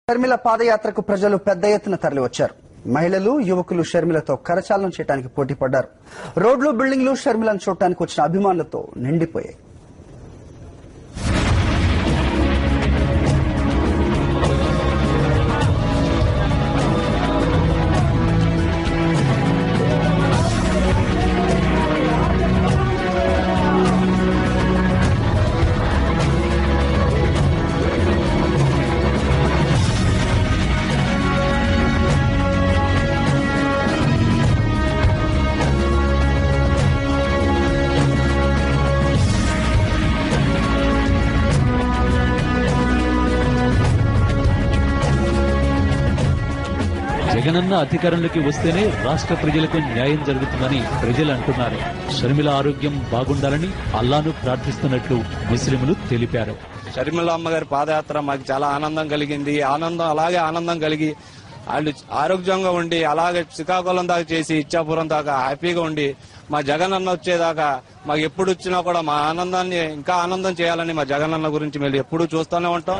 షర్మిల పాదయాత్రకు ప్రజలు పెద్ద ఎత్తున తరలివచ్చారు మహిళలు యువకులు షర్మిలతో కరచాలనం చేయడానికి పోటీ పడ్డారు రోడ్లు బిల్డింగ్లు షర్మిలను చూడటానికి వచ్చిన అభిమానులతో నిండిపోయాయి జగనన్న అధికారంలోకి వస్తేనే రాష్ట్ర ప్రజలకు న్యాయం జరుగుతుందని ప్రజలు అంటున్నారు షర్మిల ఆరోగ్యం బాగుండాలని అల్లాను ప్రార్థిస్తున్నట్లు ముస్లింలు తెలిపారు షర్మిల అమ్మగారి పాదయాత్ర మాకు చాలా ఆనందం కలిగింది ఆనందం అలాగే ఆనందం కలిగి వాళ్ళు ఆరోగ్యంగా ఉండి అలాగే శ్రీకాకుళం దాకా చేసి ఇచ్చాపురం దాకా హ్యాపీగా ఉండి మా జగన్ అన్న వచ్చేదాకా మాకు ఎప్పుడు వచ్చినా కూడా మా ఆనందాన్ని ఇంకా ఆనందం చేయాలని మా జగన్ అన్న గురించి మేము ఎప్పుడూ చూస్తూనే ఉంటాం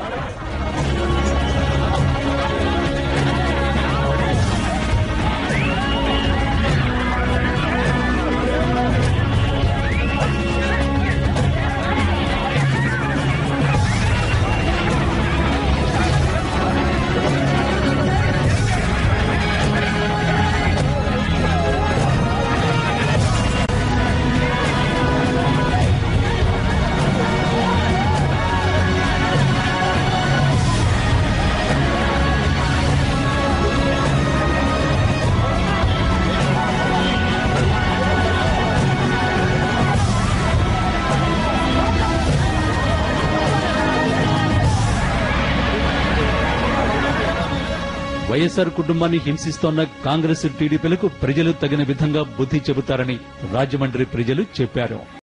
వైఎస్ఆర్ కుటుంబాన్ని హింసిస్తోన్న కాంగ్రెస్ టీడీపీలకు ప్రజలు తగిన విధంగా బుద్ధి చెబుతారని రాజమండ్రి ప్రజలు చెప్పారు